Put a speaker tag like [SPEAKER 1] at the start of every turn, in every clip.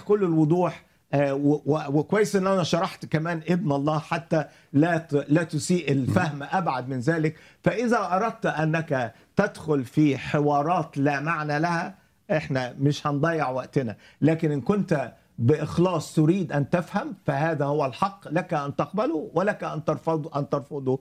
[SPEAKER 1] كل الوضوح آه، و- و- وكويس ان انا شرحت كمان ابن الله حتى لا ت- لا تسيء الفهم ابعد من ذلك فاذا اردت انك تدخل في حوارات لا معنى لها احنا مش هنضيع وقتنا لكن ان كنت باخلاص تريد ان تفهم فهذا هو الحق لك ان تقبله ولك ان ترفض ان ترفضه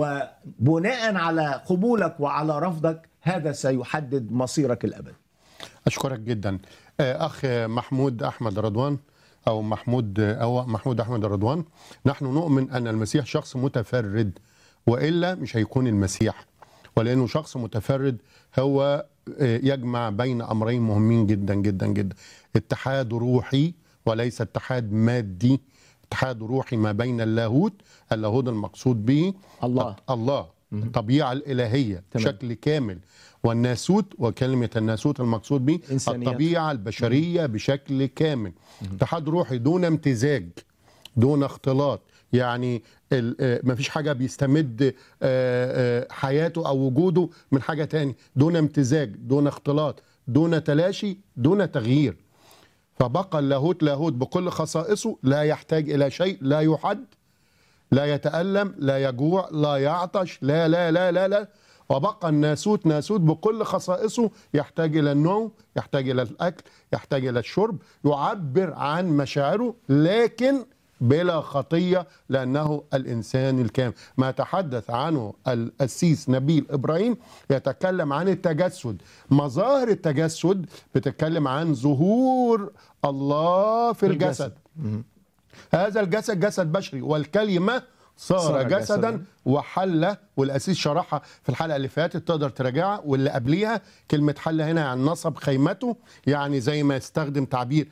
[SPEAKER 1] وبناء على قبولك وعلى رفضك هذا سيحدد مصيرك الابدي
[SPEAKER 2] اشكرك جدا آه، اخ محمود احمد رضوان او محمود او محمود احمد رضوان نحن نؤمن ان المسيح شخص متفرد والا مش هيكون المسيح ولانه شخص متفرد هو آه، يجمع بين امرين مهمين جدا جدا جدا اتحاد روحي وليس اتحاد مادي اتحاد روحي ما بين اللاهوت اللاهوت المقصود به
[SPEAKER 1] الله.
[SPEAKER 2] الله الطبيعه الالهيه
[SPEAKER 1] تمام.
[SPEAKER 2] بشكل كامل والناسوت وكلمه الناسوت المقصود به
[SPEAKER 1] إنسانيات.
[SPEAKER 2] الطبيعه البشريه بشكل كامل اتحاد روحي دون امتزاج دون اختلاط يعني ما فيش حاجه بيستمد آه، آه، حياته او وجوده من حاجه تاني دون امتزاج دون اختلاط دون تلاشي دون تغيير فبقى اللاهوت لاهوت بكل خصائصه لا يحتاج الى شيء لا يحد لا يتألم لا يجوع لا يعطش لا لا لا لا لا وبقى الناسوت ناسوت بكل خصائصه يحتاج إلى النوم يحتاج إلى الأكل يحتاج إلى الشرب يعبر عن مشاعره لكن بلا خطية لأنه الإنسان الكامل ما تحدث عنه القسيس نبيل إبراهيم يتكلم عن التجسد مظاهر التجسد بتتكلم عن ظهور الله في الجسد هذا الجسد جسد بشري والكلمة صار,
[SPEAKER 1] صار
[SPEAKER 2] صار جسدا,
[SPEAKER 1] جسداً.
[SPEAKER 2] جسدا وحل والأسيس شرحها في الحلقة اللي فاتت تقدر تراجعها واللي قبليها كلمة حل هنا يعني نصب خيمته يعني زي ما يستخدم تعبير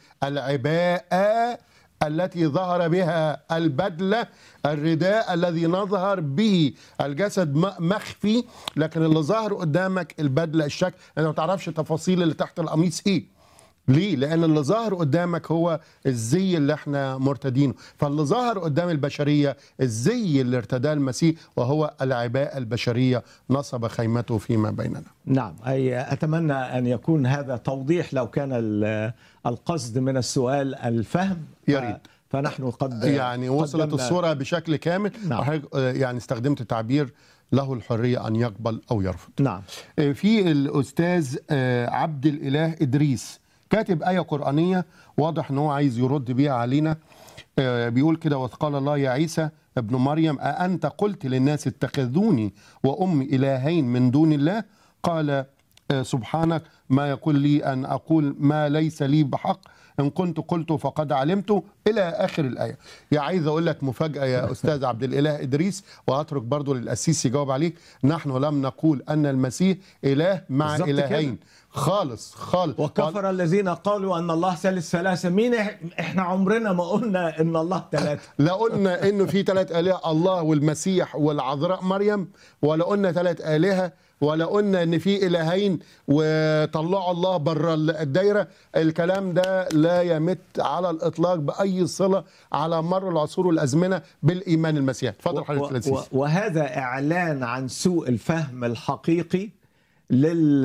[SPEAKER 2] العباءة التي ظهر بها البدلة الرداء الذي نظهر به الجسد م- مخفي لكن اللي ظهر قدامك البدلة الشكل انت ما تعرفش تفاصيل اللي تحت القميص ايه ليه؟ لأن اللي ظاهر قدامك هو الزي اللي احنا مرتدينه، فاللي ظاهر قدام البشرية الزي اللي ارتداه المسيح وهو العباءة البشرية نصب خيمته فيما بيننا.
[SPEAKER 1] نعم أي أتمنى أن يكون هذا توضيح لو كان ال- القصد من السؤال الفهم
[SPEAKER 2] يا
[SPEAKER 1] ف-
[SPEAKER 2] ريت.
[SPEAKER 1] فنحن قد
[SPEAKER 2] يعني وصلت
[SPEAKER 1] قدمنا-
[SPEAKER 2] الصورة بشكل كامل
[SPEAKER 1] نعم.
[SPEAKER 2] وحضرتك، آه، يعني استخدمت تعبير له الحرية أن يقبل أو يرفض.
[SPEAKER 1] نعم
[SPEAKER 2] آه، في الأستاذ آه، عبد الإله إدريس كاتب آية قرآنية واضح أنه هو عايز يرد بيها علينا آه، بيقول كده وقال الله يا عيسى ابن مريم أأنت قلت للناس اتخذوني وأمي إلهين من دون الله قال آه، سبحانك ما يقول لي أن أقول ما ليس لي بحق إن كنت قلت فقد علمت إلى آخر الآية يا عايز أقول لك مفاجأة يا أستاذ عبد الإله إدريس وأترك برضو للأسيس يجاوب عليك نحن لم نقول أن المسيح إله مع
[SPEAKER 1] بالظبط كده.
[SPEAKER 2] إلهين خالص خالص
[SPEAKER 1] وكفر الذين قالوا أن الله ثالث ثلاثة مين إح- إحنا عمرنا ما قلنا أن الله ثلاثة
[SPEAKER 2] لا قلنا انه في ثلاث الهه الله والمسيح والعذراء مريم ولا قلنا ثلاث الهه ولا قلنا ان في الهين وطلعوا الله بره الدايره الكلام ده لا يمت على الاطلاق باي صله على مر العصور والازمنه بالايمان المسيحي اتفضل حضرتك
[SPEAKER 1] و- و-
[SPEAKER 2] الأسيس.
[SPEAKER 1] وهذا إعلان عن سوء الفهم الحقيقي لل...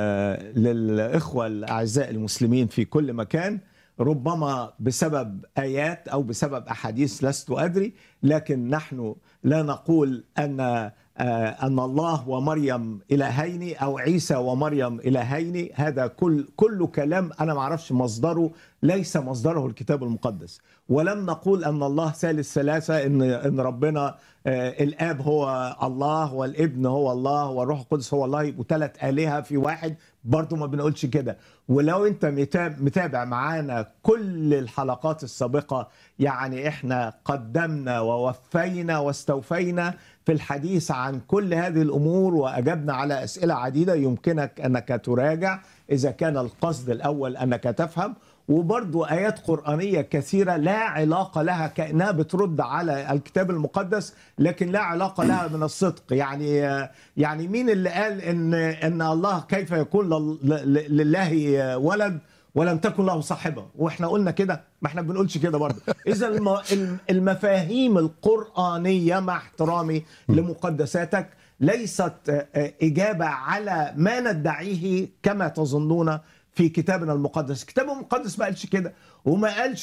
[SPEAKER 1] للإخوة الأعزاء المسلمين في كل مكان ربما بسبب آيات أو بسبب أحاديث لست أدري لكن نحن لا نقول أن آه، أن الله ومريم إلهين أو عيسى ومريم إلهين هذا كل كل كلام أنا ما أعرفش مصدره ليس مصدره الكتاب المقدس ولم نقول أن الله ثالث ثلاثة إن إن ربنا آه، الآب هو الله والابن هو الله والروح القدس هو الله يبقوا ثلاث آلهة في واحد برضو ما بنقولش كده ولو أنت متا- متابع معانا كل الحلقات السابقة يعني إحنا قدمنا ووفينا واستوفينا في الحديث عن كل هذه الامور واجبنا على اسئله عديده يمكنك انك تراجع اذا كان القصد الاول انك تفهم وبرضو ايات قرانيه كثيره لا علاقه لها كانها بترد على الكتاب المقدس لكن لا علاقه لها من الصدق يعني يعني مين اللي قال ان ان الله كيف يكون لل- ل- لله ولد ولم تكن له صاحبه واحنا قلنا كده ما احنا بنقولش كده برضه اذا الم- الم- المفاهيم القرانيه مع احترامي لمقدساتك ليست آه، آه، اجابه على ما ندعيه كما تظنون في كتابنا المقدس الكتاب المقدس ما قالش كده وما قالش